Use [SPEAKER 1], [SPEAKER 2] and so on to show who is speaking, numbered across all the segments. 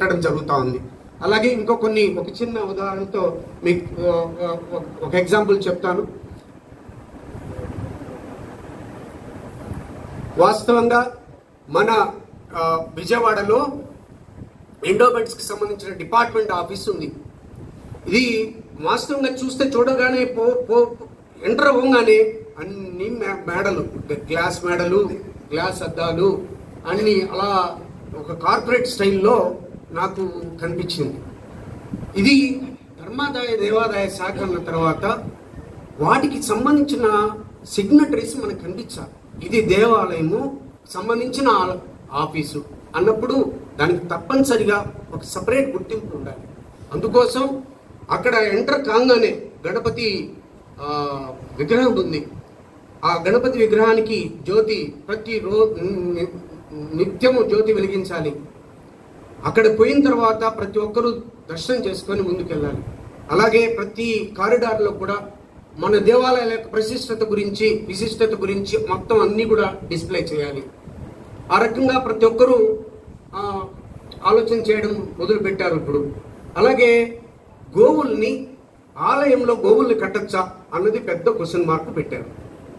[SPEAKER 1] పెట్టడం జరుగుతూ ఉంది అలాగే ఇంకో కొన్ని ఒక చిన్న ఉదాహరణతో మీకు ఆ, ఆ, ఒక ఎగ్జాంపుల్ చెప్తాను వాస్తవంగా మన ఆ, విజయవాడలో ఎండోమెంట్స్కి సంబంధించిన డిపార్ట్మెంట్ ఆఫీస్ ఉంది ఇది వాస్తవంగా చూస్తే చూడగానే పో పో ఎంటర్ అవ్వగానే అన్ని మే- మేడలు గ్లాస్ మేడలు గ్లాస్ అద్దాలు అన్ని అలా ఒక కార్పొరేట్ స్టైల్లో నాకు కనిపించింది ఇది ధర్మాదాయ దేవాదాయ శాఖ అన్న తర్వాత వాటికి సంబంధించిన సిగ్నటరీస్ మనకు కనిపించాలి ఇది దేవాలయము సంబంధించిన ఆ- ఆఫీసు అన్నప్పుడు దానికి తప్పనిసరిగా ఒక సపరేట్ గుర్తింపు ఉండాలి అందుకోసం అక్కడ ఎంటర్ కాగానే గణపతి ఆ, విగ్రహం ఉంది ఆ గణపతి విగ్రహానికి జ్యోతి ప్రతి రో ని- నిత్యము జ్యోతి వెలిగించాలి అక్కడ పోయిన తర్వాత ప్రతి ఒక్కరూ దర్శనం చేసుకొని ముందుకెళ్ళాలి అలాగే ప్రతి కారిడార్లో కూడా మన దేవాలయాల యొక్క ప్రశిష్టత గురించి విశిష్టత గురించి మొత్తం అన్ని కూడా డిస్ప్లే చేయాలి ఆ రకంగా ప్రతి ఒక్కరూ ఆ, ఆలోచన చేయడం మొదలు పెట్టారు ఇప్పుడు అలాగే గోవుల్ని ఆలయంలో గోవుల్ని కట్టచ్చా అన్నది పెద్ద క్వశ్చన్ మార్క్ పెట్టారు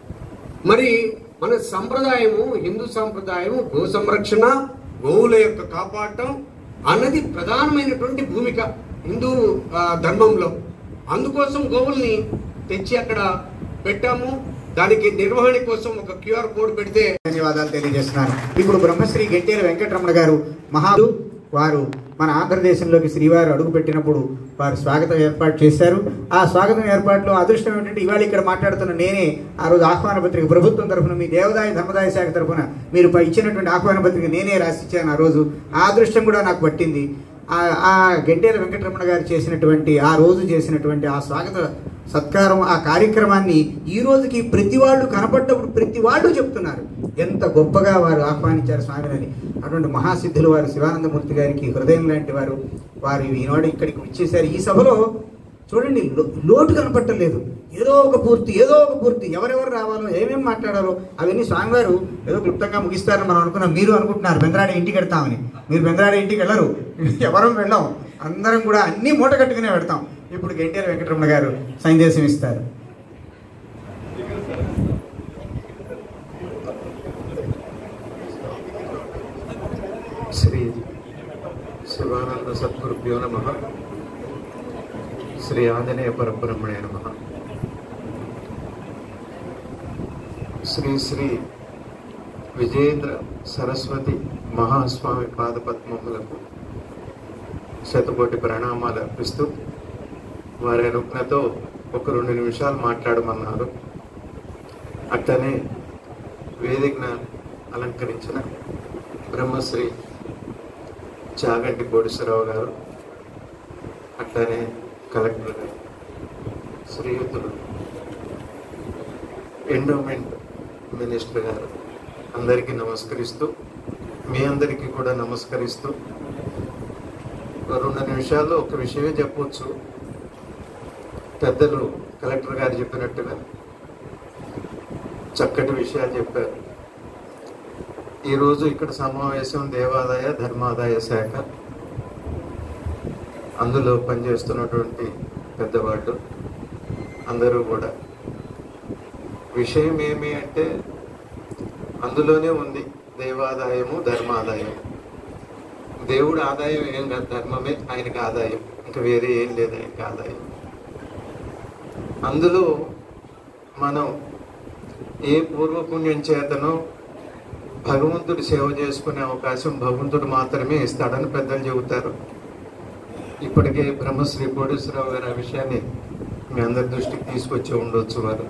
[SPEAKER 1] మరి మన సంప్రదాయము హిందూ సంప్రదాయము గో సంరక్షణ గోవుల యొక్క కాపాడటం అన్నది ప్రధానమైనటువంటి భూమిక హిందూ ఆ, ధర్మంలో అందుకోసం గోవుల్ని తెచ్చి అక్కడ పెట్టాము దానికి నిర్వహణ కోసం ఒక క్యూఆర్ కోడ్ పెడితే
[SPEAKER 2] ధన్యవాదాలు తెలియజేస్తున్నాను ఇప్పుడు బ్రహ్మశ్రీ గెట్టేల వెంకటరమణ గారు మహాదు వారు మన ఆంధ్రదేశంలోకి శ్రీవారు అడుగుపెట్టినప్పుడు వారు స్వాగతం ఏర్పాటు చేశారు ఆ స్వాగతం ఏర్పాటులో అదృష్టం ఏంటంటే ఇవాళ ఇక్కడ మాట్లాడుతున్న నేనే ఆ రోజు ఆహ్వాన పత్రిక ప్రభుత్వం తరఫున మీ దేవదాయ ధర్మదాయ శాఖ తరఫున మీరు ప- ఇచ్చినటువంటి ఆహ్వాన పత్రిక నేనే రాసిచ్చాను ఆ రోజు ఆ అదృష్టం కూడా నాకు పట్టింది ఆ ఆ గెంటేల వెంకటరమణ గారు చేసినటువంటి ఆ రోజు చేసినటువంటి ఆ స్వాగత సత్కారం ఆ కార్యక్రమాన్ని ఈ రోజుకి ప్రతి వాళ్ళు కనపడ్డప్పుడు ప్రతి వాళ్ళు చెప్తున్నారు ఎంత గొప్పగా వారు ఆహ్వానించారు స్వామిని అటువంటి మహాసిద్ధులు వారు శివానందమూర్తి గారికి హృదయం లాంటి వారు వారు ఈనాడు ఇక్కడికి వచ్చేసారు ఈ సభలో చూడండి లో- లోటు కనపట్టలేదు ఏదో ఒక పూర్తి ఏదో ఒక పూర్తి ఎవరెవరు రావాలో ఏమేమి మాట్లాడాలో అవన్నీ స్వామివారు ఏదో క్లుప్తంగా ముగిస్తారని మనం అనుకున్నాం మీరు అనుకుంటున్నారు బెంద్రాడే ఇంటికి వెళ్తామని మీరు బెంద్రాడే ఇంటికి వెళ్ళరు ఎవరం వెళ్ళాం అందరం కూడా అన్ని మూట కట్టుకునే పెడతాం ఇప్పుడు గెంటేరు వెంకటరమణ గారు సందేశం ఇస్తారు
[SPEAKER 3] శ్రీ శివానంద సద్గురుభ్యో నమ శ్రీ ఆంజనేయ పరబ్రహ్మణే నమ శ్రీ శ్రీ విజయేంద్ర సరస్వతి మహాస్వామి పాదపద్మములకు శతకోటి ప్రణామాలు అర్పిస్తూ వారి అనుజ్ఞతో ఒక రెండు నిమిషాలు మాట్లాడమన్నారు అట్లనే వేదికను అలంకరించిన బ్రహ్మశ్రీ చాగంటి కోటేశ్వరరావు గారు అట్లనే కలెక్టర్ గారు శ్రీయుతులు ఎండోమెంట్ మినిస్టర్ గారు అందరికీ నమస్కరిస్తూ మీ అందరికీ కూడా నమస్కరిస్తూ రెండు నిమిషాల్లో ఒక విషయమే చెప్పవచ్చు పెద్దలు కలెక్టర్ గారు చెప్పినట్టుగా చక్కటి విషయాలు చెప్పారు ఈరోజు ఇక్కడ సమావేశం దేవాదాయ ధర్మాదాయ శాఖ అందులో పనిచేస్తున్నటువంటి పెద్దవాళ్ళు అందరూ కూడా విషయం ఏమి అంటే అందులోనే ఉంది దేవాదాయము ధర్మాదాయం దేవుడు ఆదాయం ఏం కాదు ధర్మమే ఆయనకి ఆదాయం ఇంకా వేరే ఏం లేదు ఆయనకి ఆదాయం అందులో మనం ఏ పూర్వపుణ్యం చేతనో భగవంతుడి సేవ చేసుకునే అవకాశం భగవంతుడు మాత్రమే ఇస్తాడని పెద్దలు చెబుతారు ఇప్పటికే బ్రహ్మశ్రీ కోటేశ్వరరావు గారు ఆ విషయాన్ని మీ అందరి దృష్టికి తీసుకొచ్చి ఉండొచ్చు వారు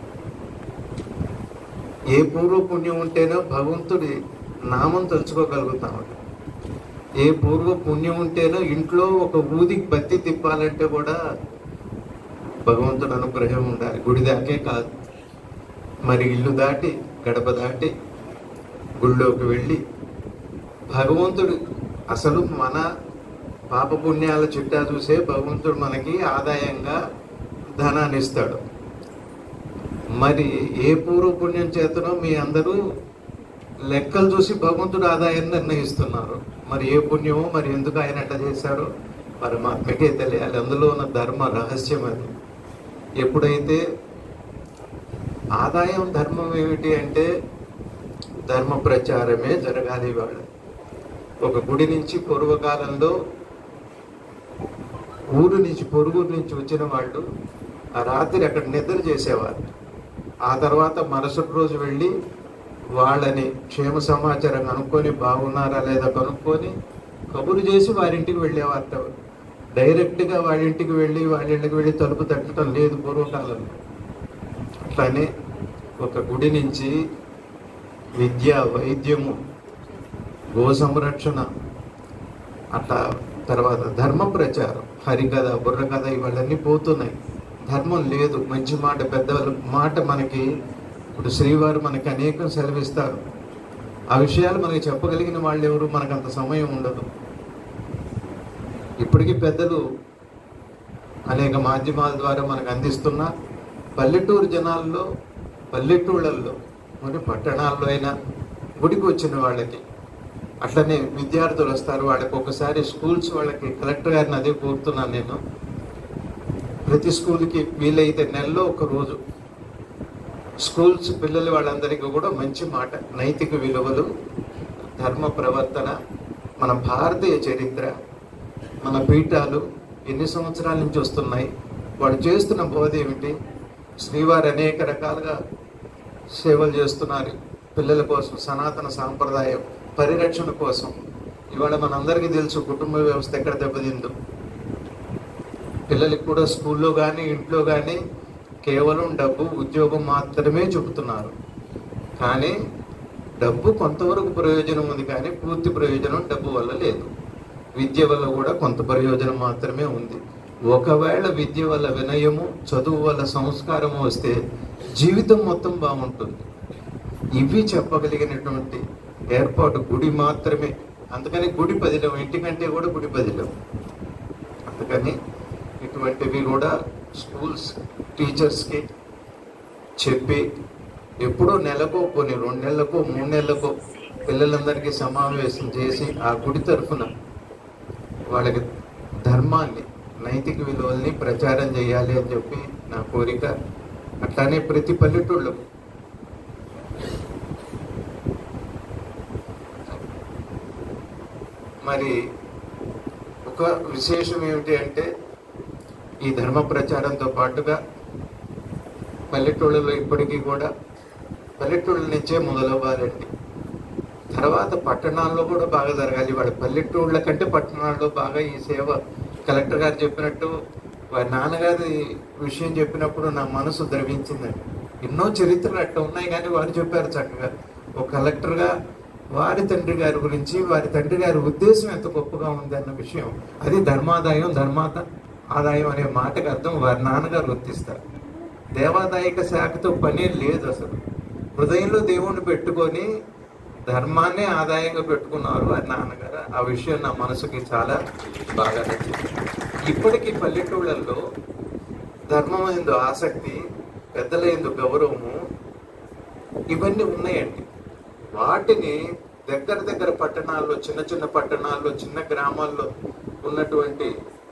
[SPEAKER 3] ఏ పూర్వపుణ్యం ఉంటేనో భగవంతుడి నామం తలుచుకోగలుగుతాం ఏ పూర్వ పుణ్యం ఉంటేనో ఇంట్లో ఒక ఊదికి బత్తి తిప్పాలంటే కూడా భగవంతుడి అనుగ్రహం ఉండాలి గుడి దాకే కాదు మరి ఇల్లు దాటి గడప దాటి గుళ్ళోకి వెళ్ళి భగవంతుడు అసలు మన పాపపుణ్యాల చిట్టా చూసే భగవంతుడు మనకి ఆదాయంగా ధనాన్ని ఇస్తాడు మరి ఏ పూర్వపుణ్యం చేతనో మీ అందరూ లెక్కలు చూసి భగవంతుడు ఆదాయాన్ని నిర్ణయిస్తున్నారు మరి ఏ పుణ్యమో మరి ఎందుకు ఆయన అట్లా చేశారో పరమాత్మకే తెలియాలి అందులో ఉన్న ధర్మ రహస్యం అది ఎప్పుడైతే ఆదాయం ధర్మం ఏమిటి అంటే ధర్మ ప్రచారమే జరగాలి వాళ్ళు ఒక గుడి నుంచి పూర్వకాలంలో ఊరు నుంచి పొరుగురు నుంచి వచ్చిన వాళ్ళు ఆ రాత్రి అక్కడ నిద్ర చేసేవారు ఆ తర్వాత మరుసటి రోజు వెళ్ళి వాళ్ళని క్షేమ సమాచారం కనుక్కొని బాగున్నారా లేదా కనుక్కొని కబురు చేసి వారింటికి వెళ్ళేవారట డైరెక్ట్గా వాళ్ళ ఇంటికి వెళ్ళి వాళ్ళ ఇంటికి వెళ్ళి తలుపు తట్టడం లేదు పూర్వకాలంలో అట్లానే ఒక గుడి నుంచి విద్య వైద్యము గో సంరక్షణ అట్లా తర్వాత ధర్మ ప్రచారం హరికథ బుర్రకథ ఇవన్నీ పోతున్నాయి ధర్మం లేదు మంచి మాట పెద్దవాళ్ళు మాట మనకి ఇప్పుడు శ్రీవారు మనకి అనేకం సెలవిస్తారు ఆ విషయాలు మనకి చెప్పగలిగిన వాళ్ళు ఎవరు మనకు అంత సమయం ఉండదు ఇప్పటికీ పెద్దలు అనేక మాధ్యమాల ద్వారా మనకు అందిస్తున్న పల్లెటూరు జనాల్లో పల్లెటూళ్ళల్లో మరి పట్టణాల్లో అయినా గుడికి వచ్చిన వాళ్ళకి అట్లనే విద్యార్థులు వస్తారు వాళ్ళకి ఒకసారి స్కూల్స్ వాళ్ళకి కలెక్టర్ గారిని అదే కోరుతున్నాను నేను ప్రతి స్కూల్కి వీలైతే నెలలో ఒక రోజు స్కూల్స్ పిల్లలు వాళ్ళందరికీ కూడా మంచి మాట నైతిక విలువలు ధర్మ ప్రవర్తన మన భారతీయ చరిత్ర మన పీఠాలు ఎన్ని సంవత్సరాల నుంచి వస్తున్నాయి వాళ్ళు చేస్తున్న బోధ ఏమిటి శ్రీవారు అనేక రకాలుగా సేవలు చేస్తున్నారు పిల్లల కోసం సనాతన సాంప్రదాయం పరిరక్షణ కోసం ఇవాళ మనందరికీ తెలుసు కుటుంబ వ్యవస్థ ఎక్కడ దెబ్బతిందో పిల్లలకి కూడా స్కూల్లో కానీ ఇంట్లో కానీ కేవలం డబ్బు ఉద్యోగం మాత్రమే చెబుతున్నారు కానీ డబ్బు కొంతవరకు ప్రయోజనం ఉంది కానీ పూర్తి ప్రయోజనం డబ్బు వల్ల లేదు విద్య వల్ల కూడా కొంత ప్రయోజనం మాత్రమే ఉంది ఒకవేళ విద్య వల్ల వినయము చదువు వల్ల సంస్కారము వస్తే జీవితం మొత్తం బాగుంటుంది ఇవి చెప్పగలిగినటువంటి ఏర్పాటు గుడి మాత్రమే అందుకని గుడి పదిలం ఇంటికంటే కూడా గుడి పదిలం అందుకని ఇటువంటివి కూడా స్కూల్స్ టీచర్స్కి చెప్పి ఎప్పుడో నెలకో కొన్ని రెండు నెలలకో మూడు నెలలకో పిల్లలందరికీ సమావేశం చేసి ఆ గుడి తరఫున వాళ్ళకి ధర్మాన్ని నైతిక విలువల్ని ప్రచారం చేయాలి అని చెప్పి నా కోరిక అట్లానే ప్రతి పల్లెటూళ్ళు మరి ఒక విశేషం ఏమిటి అంటే ఈ ధర్మ ప్రచారంతో పాటుగా పల్లెటూళ్ళలో ఇప్పటికీ కూడా పల్లెటూళ్ళ నుంచే మొదలవ్వాలండి తర్వాత పట్టణాల్లో కూడా బాగా జరగాలి వాళ్ళ పల్లెటూళ్ళ కంటే పట్టణాల్లో బాగా ఈ సేవ కలెక్టర్ గారు చెప్పినట్టు వారి నాన్నగారి విషయం చెప్పినప్పుడు నా మనసు ద్రవించిందండి ఎన్నో చరిత్రలు అట్లా ఉన్నాయి కానీ వారు చెప్పారు చక్కగా ఒక కలెక్టర్గా వారి తండ్రి గారి గురించి వారి తండ్రి గారి ఉద్దేశం ఎంత గొప్పగా ఉంది అన్న విషయం అది ధర్మాదాయం ధర్మాత ఆదాయం అనే మాటకు అర్థం వారి నాన్నగారు గుర్తిస్తారు దేవాదాయక శాఖతో పని లేదు అసలు హృదయంలో దేవుణ్ణి పెట్టుకొని ధర్మాన్ని ఆదాయంగా పెట్టుకున్నారు వారి నాన్నగారు ఆ విషయం నా మనసుకి చాలా బాగా నచ్చింది ఇప్పటికీ పల్లెటూళ్ళల్లో ధర్మం ఎందు ఆసక్తి పెద్దల ఎందు గౌరవము ఇవన్నీ ఉన్నాయండి వాటిని దగ్గర దగ్గర పట్టణాల్లో చిన్న చిన్న పట్టణాల్లో చిన్న గ్రామాల్లో ఉన్నటువంటి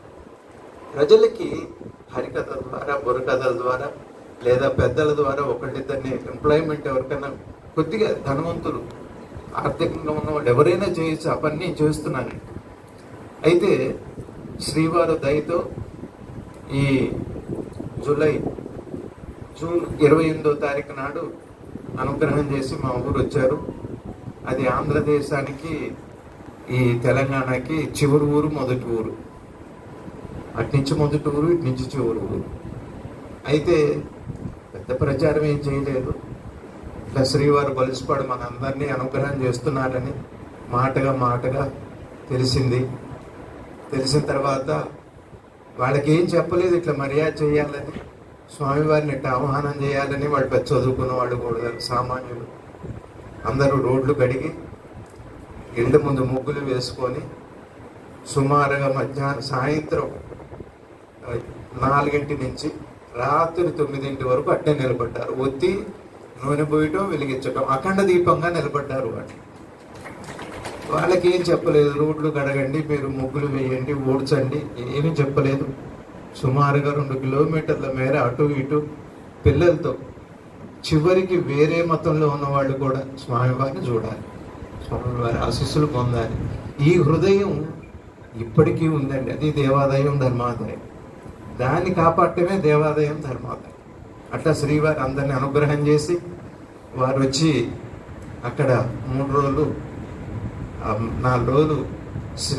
[SPEAKER 3] ప్రజలకి హరికథల ద్వారా బుర్రకథల ద్వారా లేదా పెద్దల ద్వారా ఒకళ్ళిద్దరిని ఎంప్లాయ్మెంట్ ఎవరికైనా కొద్దిగా ధనవంతులు ఆర్థికంగా ఉన్న వాళ్ళు ఎవరైనా చేయొచ్చు ఆ పని నేను చేస్తున్నాను అయితే శ్రీవారు దయతో ఈ జూలై జూన్ ఇరవై ఎనిమిదో తారీఖు నాడు అనుగ్రహం చేసి మా ఊరు వచ్చారు అది ఆంధ్రదేశానికి ఈ తెలంగాణకి చివరి ఊరు మొదటి ఊరు అటు నుంచి మొదటి ఊరు ఇటు నుంచి చివరి ఊరు అయితే పెద్ద ప్రచారం ఏం చేయలేదు ఇట్లా శ్రీవారు బలిసిపాడు మనందరినీ అనుగ్రహం చేస్తున్నారని మాటగా మాటగా తెలిసింది తెలిసిన తర్వాత వాళ్ళకి ఏం చెప్పలేదు ఇట్లా మర్యాద చేయాలని స్వామివారిని ఇట్లా ఆహ్వానం చేయాలని వాళ్ళు పెద్ద చదువుకున్న వాళ్ళు కూడా సామాన్యులు అందరూ రోడ్లు కడిగి ఇళ్ళ ముందు ముగ్గులు వేసుకొని సుమారుగా మధ్యాహ్నం సాయంత్రం ఆ, నాలుగింటి నుంచి రాత్రి తొమ్మిదింటి వరకు అట్టే నిలబడ్డారు ఒత్తి నూనె పోయటం వెలిగించటం అఖండ దీపంగా నిలబడ్డారు వాళ్ళు వాళ్ళకి ఏం చెప్పలేదు రోడ్లు కడగండి మీరు ముగ్గులు వేయండి ఊడ్చండి ఏమీ చెప్పలేదు సుమారుగా రెండు కిలోమీటర్ల మేర అటు ఇటు పిల్లలతో చివరికి వేరే మతంలో ఉన్న వాళ్ళు కూడా స్వామివారిని చూడాలి స్వామివారి ఆశీస్సులు పొందాలి ఈ హృదయం ఇప్పటికీ ఉందండి అది దేవాలయం ధర్మాదాయం దాన్ని కాపాడటమే దేవాలయం ధర్మాదాయం అట్లా శ్రీవారి అందరిని అనుగ్రహం చేసి వారు వచ్చి అక్కడ మూడు రోజులు ఆ, నాలుగు రోజులు శ్రీ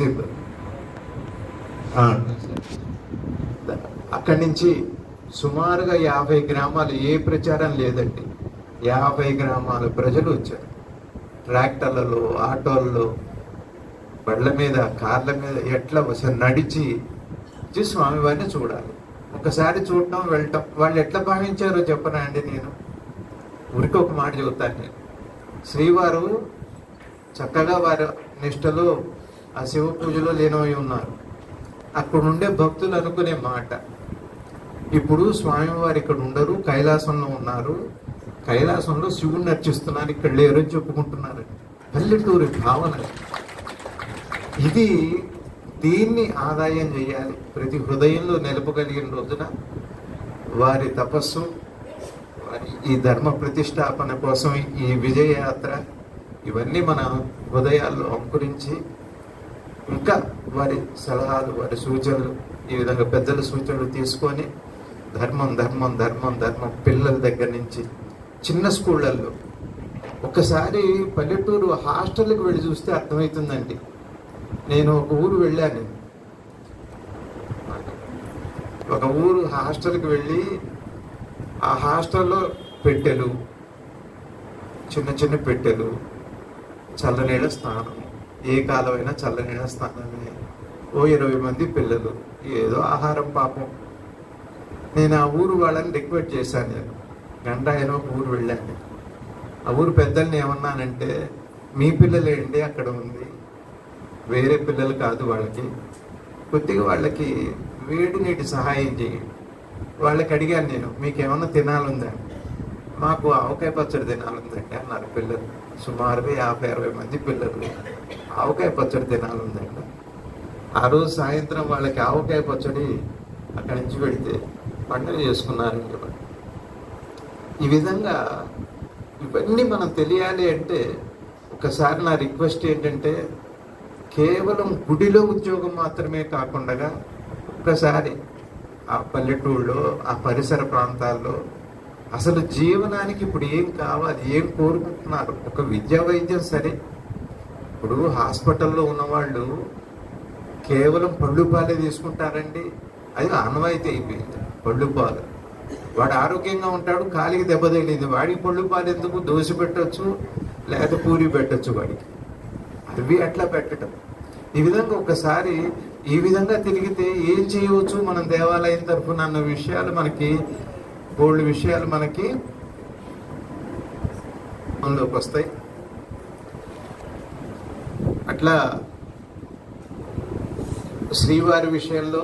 [SPEAKER 3] ఆ, అక్కడి నుంచి సుమారుగా యాభై గ్రామాలు ఏ ప్రచారం లేదండి యాభై గ్రామాల ప్రజలు వచ్చారు ట్రాక్టర్లలో ఆటోల్లో బండ్ల మీద కార్ల మీద ఎట్లా అసలు నడిచి వచ్చి స్వామివారిని చూడాలి ఒకసారి చూడటం వెళ్ళటం వాళ్ళు ఎట్లా భావించారో చెప్పనా అండి నేను ఊరికి ఒక మాట చెబుతాను నేను శ్రీవారు చక్కగా వారి నిష్టలో ఆ శివ పూజలో లీనమై ఉన్నారు అక్కడ ఉండే భక్తులు అనుకునే మాట ఇప్పుడు స్వామివారు ఇక్కడ ఉండరు కైలాసంలో ఉన్నారు కైలాసంలో శివుణ్ణి అర్చిస్తున్నారు ఇక్కడ లేరు అని చెప్పుకుంటున్నారు పల్లెటూరి భావన ఇది దీన్ని ఆదాయం చేయాలి ప్రతి హృదయంలో నిలపగలిగిన రోజున వారి తపస్సు వారి ఈ ధర్మ ప్రతిష్టాపన కోసం ఈ విజయయాత్ర ఇవన్నీ మన హృదయాల్లో అంకురించి ఇంకా వారి సలహాలు వారి సూచనలు ఈ విధంగా పెద్దల సూచనలు తీసుకొని ధర్మం ధర్మం ధర్మం ధర్మం పిల్లల దగ్గర నుంచి చిన్న స్కూళ్ళల్లో ఒకసారి పల్లెటూరు హాస్టల్కి వెళ్ళి చూస్తే అర్థమవుతుందండి నేను ఒక ఊరు వెళ్ళాను ఒక ఊరు హాస్టల్కి వెళ్ళి ఆ హాస్టల్లో పెట్టెలు చిన్న చిన్న పెట్టెలు చల్లనీళ్ళ స్నానం ఏ కాలమైనా చల్లనీళ్ళ స్నానమే ఓ ఇరవై మంది పిల్లలు ఏదో ఆహారం పాపం నేను ఆ ఊరు వాళ్ళని రిక్వెస్ట్ చేశాను నేను గంట అయిన ఒక ఊరు వెళ్ళాను ఆ ఊరు పెద్దల్ని ఏమన్నానంటే మీ పిల్లలేండి అక్కడ ఉంది వేరే పిల్లలు కాదు వాళ్ళకి కొద్దిగా వాళ్ళకి వేడి నీటి సహాయం చేయండి వాళ్ళకి అడిగాను నేను మీకు ఏమన్నా తినాలుందా మాకు ఆవకాయ పచ్చడి తినాలుందండి అన్నారు పిల్లలు సుమారుగా యాభై అరవై మంది పిల్లలు ఆవకాయ పచ్చడి తినాలుందండి ఆ రోజు సాయంత్రం వాళ్ళకి ఆవకాయ పచ్చడి అక్కడి నుంచి పెడితే పండుగ చేసుకున్నారండి వాళ్ళు. ఈ విధంగా ఇవన్నీ మనం తెలియాలి అంటే ఒకసారి నా రిక్వెస్ట్ ఏంటంటే కేవలం గుడిలో ఉద్యోగం మాత్రమే కాకుండా ఒక్కసారి ఆ పల్లెటూళ్ళలో ఆ పరిసర ప్రాంతాల్లో అసలు జీవనానికి ఇప్పుడు ఏం కావాలి ఏం కోరుకుంటున్నారు ఒక విద్యా వైద్యం సరే ఇప్పుడు హాస్పిటల్లో ఉన్నవాళ్ళు కేవలం పళ్ళు పాలే తీసుకుంటారండి అది ఆనవాయితీ అయిపోయింది పళ్ళు పాలు వాడు ఆరోగ్యంగా ఉంటాడు కాలికి దెబ్బ తగిలింది వాడికి పళ్ళు పాలు ఎందుకు దోశ పెట్టచ్చు లేకపోతే పూరి పెట్టచ్చు వాడికి అవి అట్లా పెట్టడం ఈ విధంగా ఒకసారి ఈ విధంగా తిరిగితే ఏం చేయవచ్చు మనం దేవాలయం తరఫున అన్న విషయాలు మనకి బోల్డ్ విషయాలు మనకి లోకి వస్తాయి అట్లా శ్రీవారి విషయంలో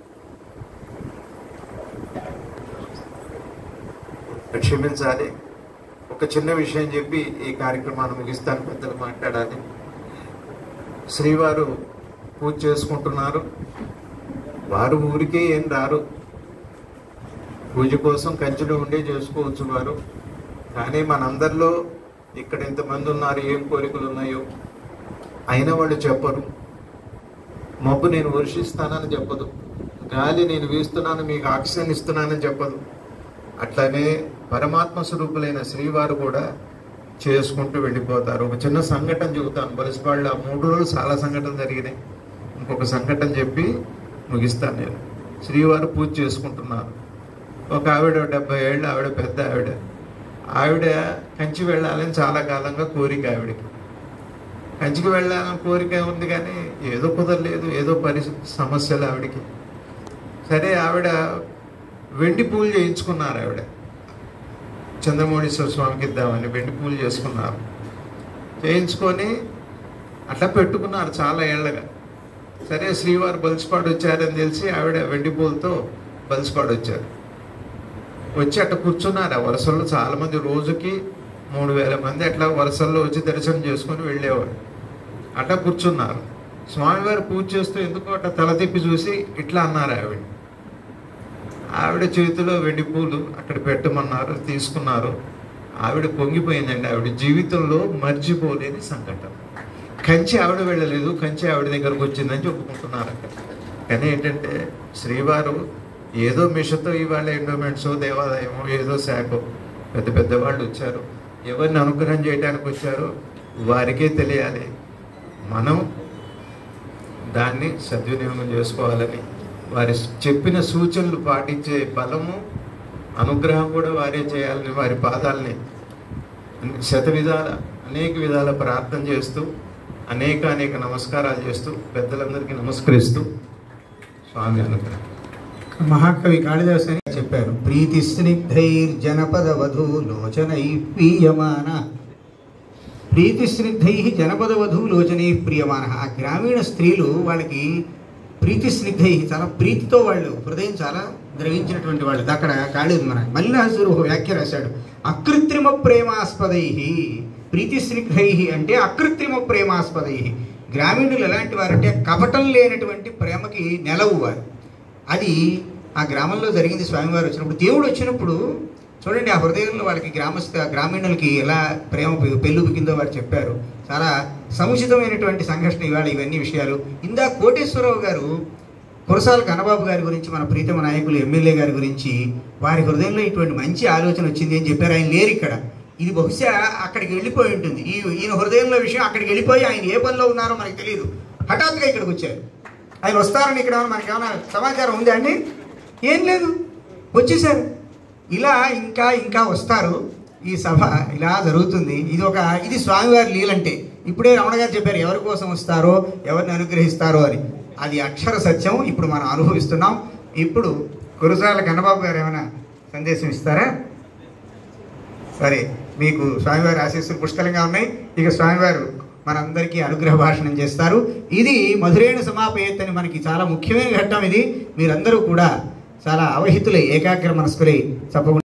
[SPEAKER 3] క్షమించాలి ఒక చిన్న విషయం చెప్పి ఈ కార్యక్రమాన్ని ముగిస్తాను పెద్దలు మాట్లాడాలి శ్రీవారు పూజ చేసుకుంటున్నారు వారు ఊరికే ఏం రారు పూజ కోసం కంచెలు ఉండే చేసుకోవచ్చు వారు కానీ మనందరిలో ఇక్కడ ఎంతమంది ఉన్నారు ఏం కోరికలు ఉన్నాయో అయినా వాళ్ళు చెప్పరు మబ్బు నేను వర్షిస్తానని చెప్పదు గాలి నేను వీస్తున్నాను మీకు ఆక్సిజన్ ఇస్తున్నానని చెప్పదు అట్లానే పరమాత్మ స్వరూపులైన శ్రీవారు కూడా చేసుకుంటూ వెళ్ళిపోతారు ఒక చిన్న సంఘటన చెబుతాను బలిసిపాళ్ళు ఆ మూడు రోజులు చాలా సంఘటనలు జరిగినాయి ఇంకొక సంఘటన చెప్పి ముగిస్తాను నేను శ్రీవారు పూజ చేసుకుంటున్నారు ఒక ఆవిడ డెబ్బై ఏళ్ళు ఆవిడ పెద్ద ఆవిడ ఆవిడ కంచి వెళ్ళాలని చాలా కాలంగా కోరిక ఆవిడకి కంచికి వెళ్ళాలని కోరిక ఉంది కానీ ఏదో కుదరలేదు ఏదో పరి సమస్యలు ఆవిడకి సరే ఆవిడ వెండి పూలు చేయించుకున్నారు ఆవిడ చంద్రమౌళీశ్వర స్వామికి ఇద్దామని వెండి పూలు చేసుకున్నారు చేయించుకొని అట్లా పెట్టుకున్నారు చాలా ఏళ్ళగా సరే శ్రీవారు బలిసిపాడు వచ్చారని తెలిసి ఆవిడ వెండి పూలతో బలిసిపాడు వచ్చారు వచ్చి అట్లా కూర్చున్నారు ఆ వరుసల్లో చాలా మంది రోజుకి మూడు వేల మంది అట్లా వరుసల్లో వచ్చి దర్శనం చేసుకొని వెళ్ళేవారు అట్ట కూర్చున్నారు స్వామివారు పూజ చేస్తూ ఎందుకో అట్ట తల తిప్పి చూసి ఇట్లా అన్నారు ఆవిడ ఆవిడ చేతిలో వెండి పూలు అక్కడ పెట్టమన్నారు తీసుకున్నారు ఆవిడ పొంగిపోయిందండి ఆవిడ జీవితంలో మర్చిపోలేని సంఘటన కంచి ఆవిడ వెళ్ళలేదు కంచి ఆవిడ దగ్గరకు వచ్చిందని చెప్పుకుంటున్నారు అక్కడ కానీ ఏంటంటే శ్రీవారు ఏదో మిషతో ఇవాళ ఎండోమెంట్స్ దేవాలయమో ఏదో శాఖో పెద్ద పెద్ద వాళ్ళు వచ్చారు ఎవరిని అనుగ్రహం చేయడానికి వచ్చారో వారికే తెలియాలి మనం దాన్ని సద్వినియోగం చేసుకోవాలని వారి చెప్పిన సూచనలు పాటించే బలము అనుగ్రహం కూడా వారే చేయాలని వారి పాదాలని శత విధాల అనేక విధాల ప్రార్థన చేస్తూ అనేక అనేక నమస్కారాలు చేస్తూ పెద్దలందరికీ నమస్కరిస్తూ స్వామి అనుగ్రహం
[SPEAKER 2] మహాకవి కాళిదాస్ అని చెప్పారు ప్రీతి స్నిగ్ధైర్ జనపద వధూ లోచనై ప్రీయమాన ప్రీతి స్నిగ్ధై జనపద వధూ లోచనై ప్రియమాన ఆ గ్రామీణ స్త్రీలు వాళ్ళకి ప్రీతి స్నిగ్ధై చాలా ప్రీతితో వాళ్ళు హృదయం చాలా ద్రవించినటువంటి వాళ్ళు అక్కడ కాళీ మన మల్లినాసురు ఒక వ్యాఖ్య రాశాడు అకృత్రిమ ప్రేమాస్పదై ప్రీతి స్నిగ్ధై అంటే అకృత్రిమ ప్రేమాస్పదై గ్రామీణులు ఎలాంటి వారంటే కపటం లేనటువంటి ప్రేమకి నెలవు వారు అది ఆ గ్రామంలో జరిగింది స్వామివారు వచ్చినప్పుడు దేవుడు వచ్చినప్పుడు చూడండి ఆ హృదయంలో వాళ్ళకి గ్రామస్థ గ్రామీణులకి ఎలా ప్రేమ పె- పెళ్ళుబికిందో వారు చెప్పారు చాలా సముచితమైనటువంటి సంఘర్షణ ఇవాళ ఇవన్నీ విషయాలు ఇందా కోటేశ్వరరావు గారు కురసాల కన్నబాబు గారి గురించి మన ప్రీతమ నాయకులు ఎమ్మెల్యే గారి గురించి వారి హృదయంలో ఇటువంటి మంచి ఆలోచన వచ్చింది అని చెప్పారు ఆయన లేరు ఇక్కడ ఇది బహుశా అక్కడికి వెళ్ళిపోయి ఉంటుంది ఈ ఈయన హృదయంలో విషయం అక్కడికి వెళ్ళిపోయి ఆయన ఏ పనిలో ఉన్నారో మనకు తెలియదు హఠాత్తుగా ఇక్కడికి వచ్చారు ఆయన వస్తారని ఇక్కడ ఏమైనా మనకి ఏమైనా సమాచారం ఉందా అండి ఏం లేదు వచ్చేసారు ఇలా ఇంకా ఇంకా వస్తారు ఈ సభ ఇలా జరుగుతుంది ఇది ఒక ఇది స్వామివారి లీలంటే ఇప్పుడే రమణ గారు చెప్పారు ఎవరి కోసం వస్తారో ఎవరిని అనుగ్రహిస్తారో అని అది అక్షర సత్యం ఇప్పుడు మనం అనుభవిస్తున్నాం ఇప్పుడు కురసాల కన్నబాబు గారు ఏమైనా సందేశం ఇస్తారా సరే మీకు స్వామివారి ఆశీస్సులు పుష్కలంగా ఉన్నాయి ఇక స్వామివారు మనందరికీ అనుగ్రహ భాషణం చేస్తారు ఇది మధురేణ సమాపేత్ అని మనకి చాలా ముఖ్యమైన ఘట్టం ఇది మీరందరూ కూడా చాలా అవహితులై ఏకాగ్ర మనస్కులై తప్పకుండా